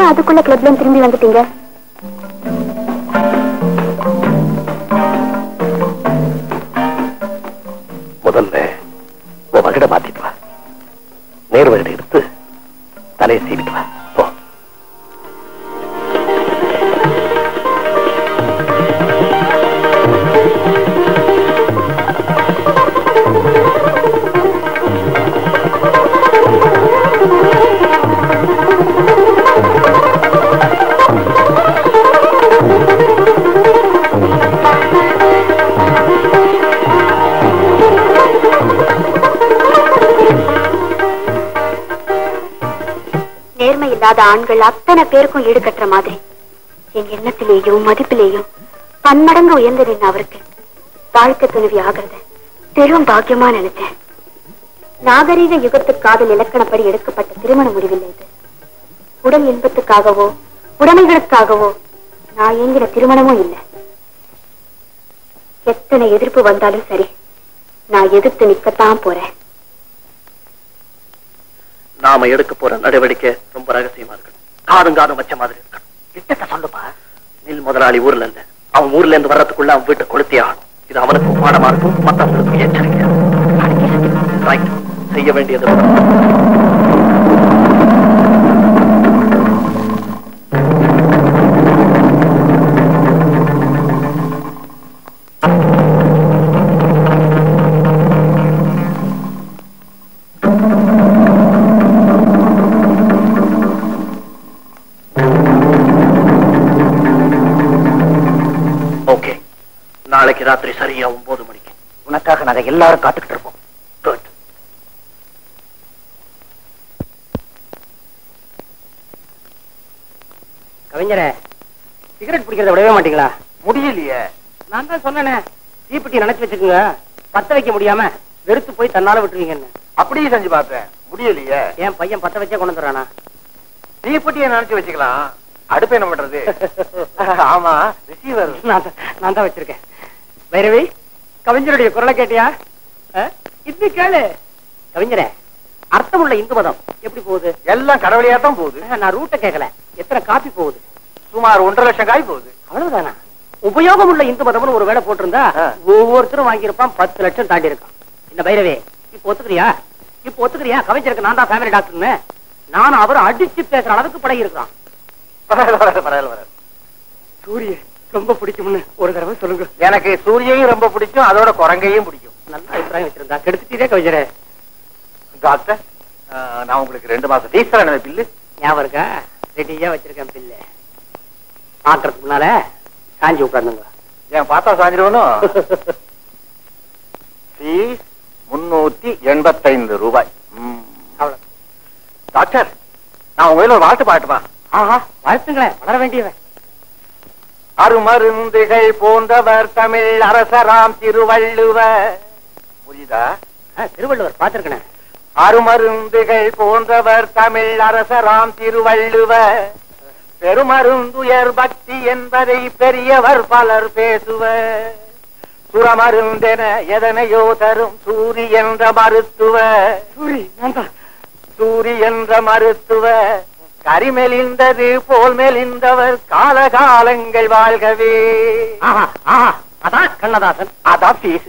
ஏன் அதுக்குள்ள கிளப்ல திரும்பி வந்துட்டீங்க முதல்ல உன் மகிட மாத்திட்டு வா நேர் வகிட எடுத்து தலையை சீவிட்டு வா போ நேர்மை இல்லாத ஆண்கள் அத்தனை பேருக்கும் ஈடு கட்டுற மாதிரி என் எண்ணத்திலேயும் மதிப்பிலேயும் பன்மடங்கு உயர்ந்து நின்ன அவருக்கு வாழ்க்கை துணைவி ஆகிறத பெரும் பாக்கியமா நினைச்சேன் நாகரீக யுகத்து காதல் இலக்கணப்படி எடுக்கப்பட்ட திருமண முடிவில்லை இது உடல் இன்பத்துக்காகவோ உடைமைகளுக்காகவோ நான் ஏங்கின திருமணமும் இல்லை எத்தனை எதிர்ப்பு வந்தாலும் சரி நான் எதிர்த்து நிக்கத்தான் போறேன் நாம எடுக்க போற நடவடிக்கை ரொம்ப ரகசியமா இருக்கணும் காதும் காதும் வச்ச மாதிரி இருக்கணும் திட்டத்தை சொல்லுப்பா மில் முதலாளி ஊர்ல இல்ல அவன் ஊர்ல இருந்து வர்றதுக்குள்ள அவன் வீட்டை கொளுத்தி ஆகணும் இது அவனுக்கும் பாடமா இருக்கும் மத்தவங்களுக்கும் எச்சரிக்கை Right. செய்ய வேண்டியது ஓகே நாளைக்கு ராத்திரி சரியா ஒன்பது மணிக்கு உனக்காக நாங்க எல்லாரும் காத்துக்கிட்டு இருப்போம் குட் கவிஞரே சிகரெட் பிடிக்கிறத விடவே மாட்டீங்களா முடியலையே நான் தான் சொன்னேனே தீப்பெட்டி நினைச்சு வச்சுக்கோங்க பத்த வைக்க முடியாம வெறுத்து போய் தன்னால விட்டுருவீங்கன்னு அப்படியே செஞ்சு பார்த்தேன் முடியலையே என் பையன் பத்த வச்சே கொண்டு வந்துடுறானா தீப்பெட்டியை நினைச்சு வச்சுக்கலாம் அடுப்பு என்ன பண்றது ஆமா ரிசீவர் நான் தான் நான் தான் வச்சிருக்கேன் வைரவி கவிஞருடைய குரலை கேட்டியா அஹ்? இது கேளு கவிஞரே அர்த்தமுள்ள இந்து மதம் எப்படி போகுது எல்லாம் கடவுளையா தான் போகுது அஹ், நான் ரூட்டை கேட்கல எத்தனை காப்பி போகுது சுமார் ஒன்றரை லட்சம் காய் போகுது அவ்வளவுதானா உபயோகம் உள்ள இந்து மதம்னு ஒரு வேலை போட்டிருந்தா ஆ. ஒவ்வொருத்தரும் வாங்கியிருப்பான் பத்து லட்சம் தாண்டி இருக்கான் இந்த பைரவே இப்ப ஒத்துக்கிறியா இப்ப ஒத்துக்கிறியா கவிஞருக்கு நான் தான் ஃபேமிலி டாக்டர்னு நானும் அவரும் அடிச்சு பேசுற அளவுக்கு பழகி இருக்கான் பரவாயில்ல பரவாயில்ல பரவாயில்ல சூரிய ரொம்ப பிடிக்கும்னு ஒரு தடவை சொல்லுங்க எனக்கு சூரியையும் ரொம்ப பிடிக்கும் அதோட குரங்கையும் பிடிக்கும் நல்ல அபிப்பிராயம் வச்சிருந்தா கெடுத்துட்டே கவிஞரே டாக்டர் ஆஹ், நான் உங்களுக்கு ரெண்டு மாசம் ஃபீஸ் தரேன் பில்லு ஞாபகம் இருக்கா ரெடியா வச்சிருக்கேன் பில்லு பாக்குறதுக்கு முன்னால சாஞ்சி உட்கார்ந்துங்க ஏன் பார்த்தா சாஞ்சிருவனும் ஃபீஸ் முன்னூத்தி எண்பத்தைந்து ரூபாய் ம். அவ்வளவு டாக்டர் நான் உங்க ஒரு வாழ்த்து பாட்டுமா ஆஹா வாழ்த்துங்களேன் வளர வேண்டியவன் அருமருந்துகள் போன்றவர் தமிழ் அரசராம் திருவள்ளுவர் புரியுதா ஆ, திருவள்ளுவர் பார்த்திருக்கேன் அருமருந்துகள் போன்றவர் தமிழ் அரசராம் திருவள்ளுவர் பெருமருந்துயர் பக்தி என்பதை பெரியவர் பலர் பேசுவர் சுரமருந்தென எதனையோ தரும் சூரி என்ற மருத்துவர் சூரி நான் தான் சூரி என்ற மருத்துவர் கரிமெலிந்தது போல் மெலிந்தவர் காலகாலங்கள் வாழ்கவே ஆஹா ஆஹா அதான் கண்ணதாசன் அதான் ஃபீஸ்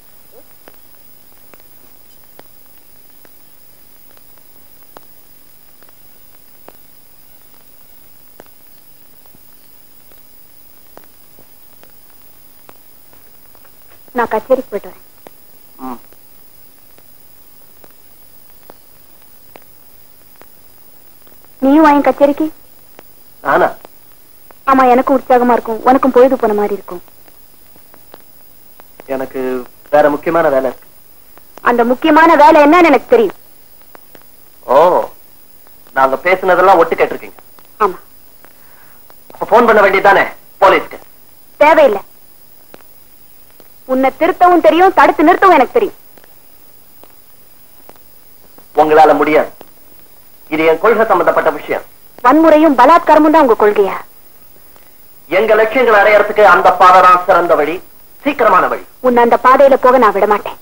நான் கச்சேரிக்கு போயிட்டு வரேன் ம். நீயும் வாங்க கச்சேரிக்கு நானா ஆமா எனக்கும் உற்சாகமா இருக்கும் உனக்கும் பொழுது போன மாதிரி இருக்கும் எனக்கு வேற முக்கியமான வேலை இருக்கு அந்த முக்கியமான வேலை என்னன்னு எனக்கு தெரியும் ஓ நாங்க பேசுனதெல்லாம் ஒட்டு கேட்டிருக்கீங்க ஆமா அப்ப போன் பண்ண வேண்டியதானே போலீஸ்க்கு தேவையில்லை உன்னை திருத்தவும் தெரியும் தடுத்து நிறுத்தவும் எனக்கு தெரியும் உங்களால முடியாது இது என் கொள்கை சம்பந்தப்பட்ட விஷயம் வன்முறையும் பலாத்காரமும் தான் உங்க கொள்கையா எங்க லட்சியங்களை அடையறதுக்கு அந்த பாதை தான் சிறந்த வழி சீக்கிரமான வழி உன்னை அந்த பாதையில போக நான் விட மாட்டேன்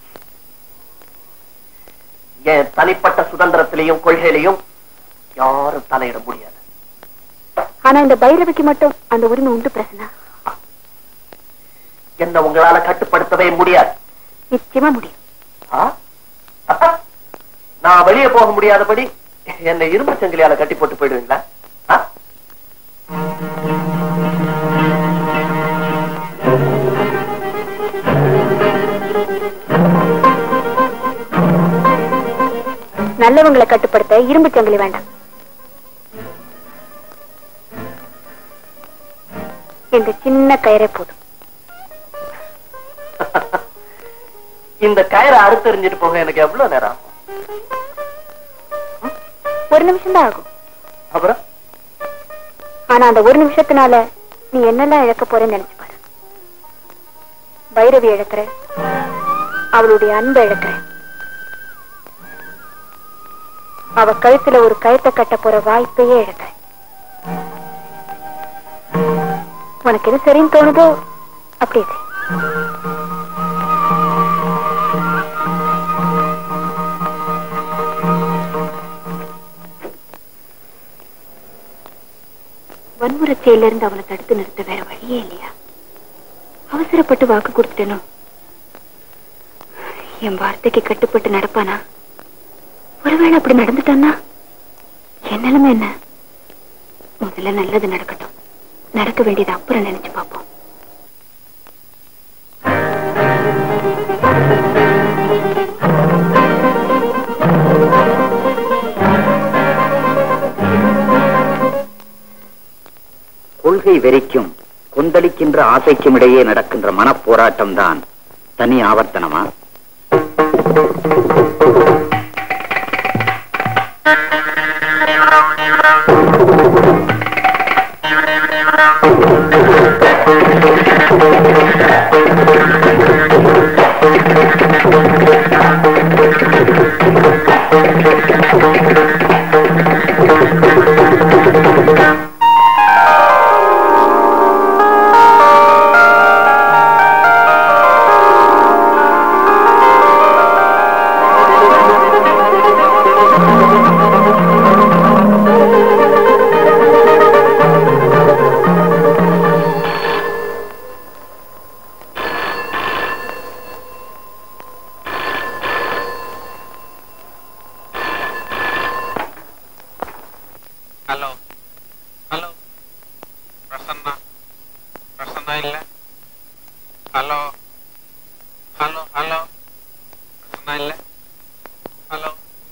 என் தனிப்பட்ட சுதந்திரத்திலையும் கொள்கையிலையும் யாரும் தலையிட முடியாது ஆனா இந்த பைரவிக்கு மட்டும் அந்த உரிமை உண்டு பிரசன்னா என்ன உங்களால கட்டுப்படுத்தவே முடியாது நிச்சயமா முடியும் ஆ? அப்பா, நான் வெளியே போக முடியாதபடி என்னை இரும்பு சங்கிலியால கட்டி போட்டு போயிடுவீங்களா ஆ? நல்லவங்களை கட்டுப்படுத்த இரும்பு சங்கிலி வேண்டாம் இந்த சின்ன கயிறே போதும் இந்த கயிறை அறுத்தெறிஞ்சிட்டு போக எனக்கு எவ்வளவு நேரம் ஆகும் ஒரு நிமிஷம் தான் ஆகும் அப்புறம் ஆனா அந்த ஒரு நிமிஷத்தினால நீ என்னெல்லாம் இழக்க போறேன்னு நினைச்சு பாரு பைரவி இழக்கிற அவளுடைய அன்பை இழக்கிற அவ கழுத்துல ஒரு கயத்தை கட்ட போற வாய்ப்பையே இழக்கிற உனக்கு எது சரின்னு தோணுதோ அப்படி செய். வன்முறை செயலிருந்து அவளை தடுத்து நிறுத்த வேற வழியே இல்லையா அவசரப்பட்டு வாக்கு கொடுத்துட்டேனோ என் வார்த்தைக்கு கட்டுப்பட்டு நடப்பானா ஒருவேளை அப்படி நடந்துட்டான்னா என் நிலைமை என்ன முதல்ல நல்லது நடக்கட்டும் நடக்க வேண்டியது அப்புறம் நினைச்சு பார்ப்போம் கொள்கை வெறிக்கும் கொந்தளிக்கின்ற ஆசைக்கும் இடையே நடக்கின்ற மனப்போராட்டம் தான் தனி ஆவர்த்தனமா ಹಲೋ ಹಲೋ ಪ್ರಸನ್ನ ಪ್ರಸನ್ನ ಇಲ್ಲ ಹಲೋ ಹಲೋ ಹಲೋ ಪ್ರಸನ್ನ ಇಲ್ಲ ಹಲೋ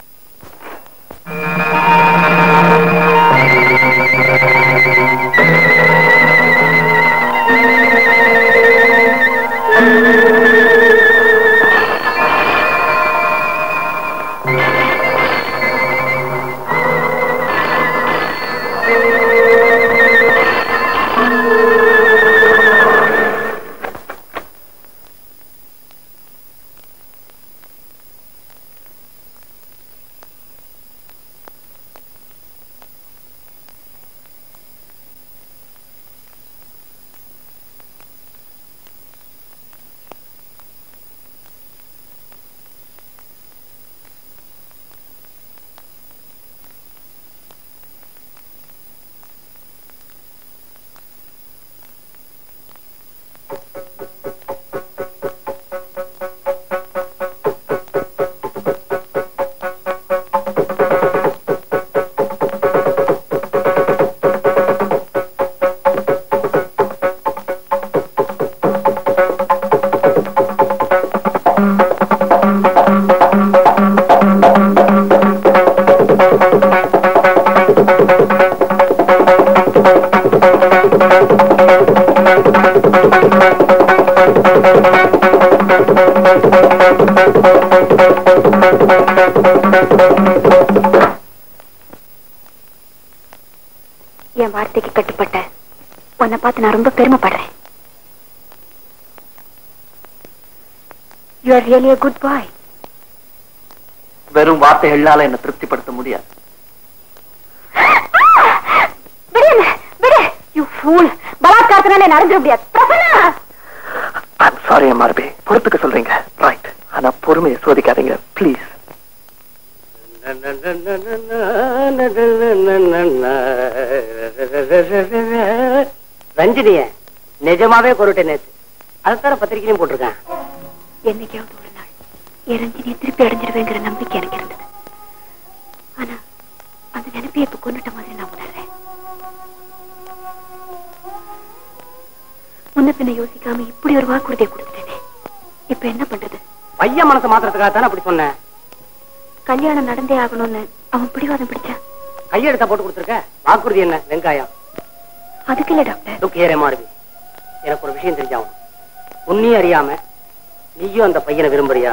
என் வார்த்தைக்கு கட்டுப்பட்ட உன்னை பார்த்து நான் ரொம்ப பெருமைப்படுறேன் you are really a good boy வெறும் வார்த்தைகளால என்ன திருப்திப்படுத்த முடியாது விடு என்ன, விடு யூ ஃபூல் பலாத்காரத்தினால நடந்துட முடியாது பிரசன்னா ஐம் சாரி எம்ஆர்பி பொறுத்துக்க சொல்றீங்க ரைட் ஆனா பொறுமையை சோதிக்காதீங்க ப்ளீஸ் ரஞ்சினிய நிஜமாவே கொருட்டேன் நேத்து அதுதான பத்திரிக்கையிலும் போட்டிருக்கேன் என்னைக்காவது ஒரு நாள் என் ரஞ்சினியை திருப்பி அடைஞ்சிருவேங்கிற நம்பிக்கை எனக்கு இருந்தது ஆனா அந்த நினைப்பை இப்ப கொண்டுட்ட மாதிரி நான் உணர்றேன் முன்ன பின்ன யோசிக்காம இப்படி ஒரு வாக்குறுதியை கொடுத்துட்டேனே இப்ப என்ன பண்றது பையன் மனசை மாத்திரத்துக்காக தானே அப்படி சொன்னேன் கல்யாணம் நடந்தே ஆகணும்னு அவன் பிடிவாதம் பிடிச்சா கையெழுத்த போட்டு கொடுத்துருக்க வாக்குறுதி என்ன வெங்காயம் அதுக்கு இல்ல டாக்டர் லுக் ஏறே மாறுவி எனக்கு ஒரு விஷயம் தெரிஞ்சாகும் உன்னையும் அறியாம நீயும் அந்த பையனை விரும்புறியா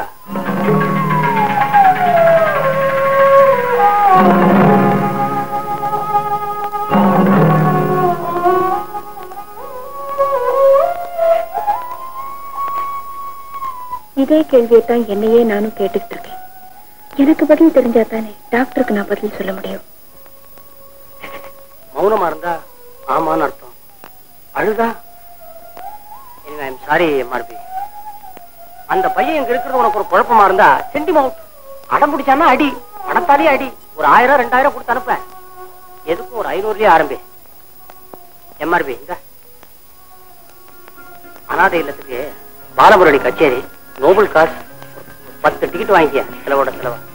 இதே கேள்வியை தான் என்னையே நானும் கேட்டுக்கிட்டு இருக்கேன் எனக்கு பதில் தெரிஞ்சா தானே டாக்டருக்கு நான் பதில் சொல்ல முடியும் மௌனமா இருந்தா ஆமான்னு அர்த்தம் அழுதா சாரி மாறுபி அந்த பையன் இங்க இருக்கிறது உனக்கு ஒரு குழப்பமா இருந்தா சென்டி மவுண்ட் அடம் பிடிச்சானா அடி பணத்தாலே அடி ஒரு ஆயிரம் ரெண்டாயிரம் கொடுத்து அனுப்ப எதுக்கும் ஒரு ஐநூறுலயே ஆரம்பி எம்ஆர்பி இந்த அனாதை இல்லத்துக்கு பாலமுரளி கச்சேரி நோபல் காசு பத்து டிக்கெட் வாங்கிக்க செலவோட செலவா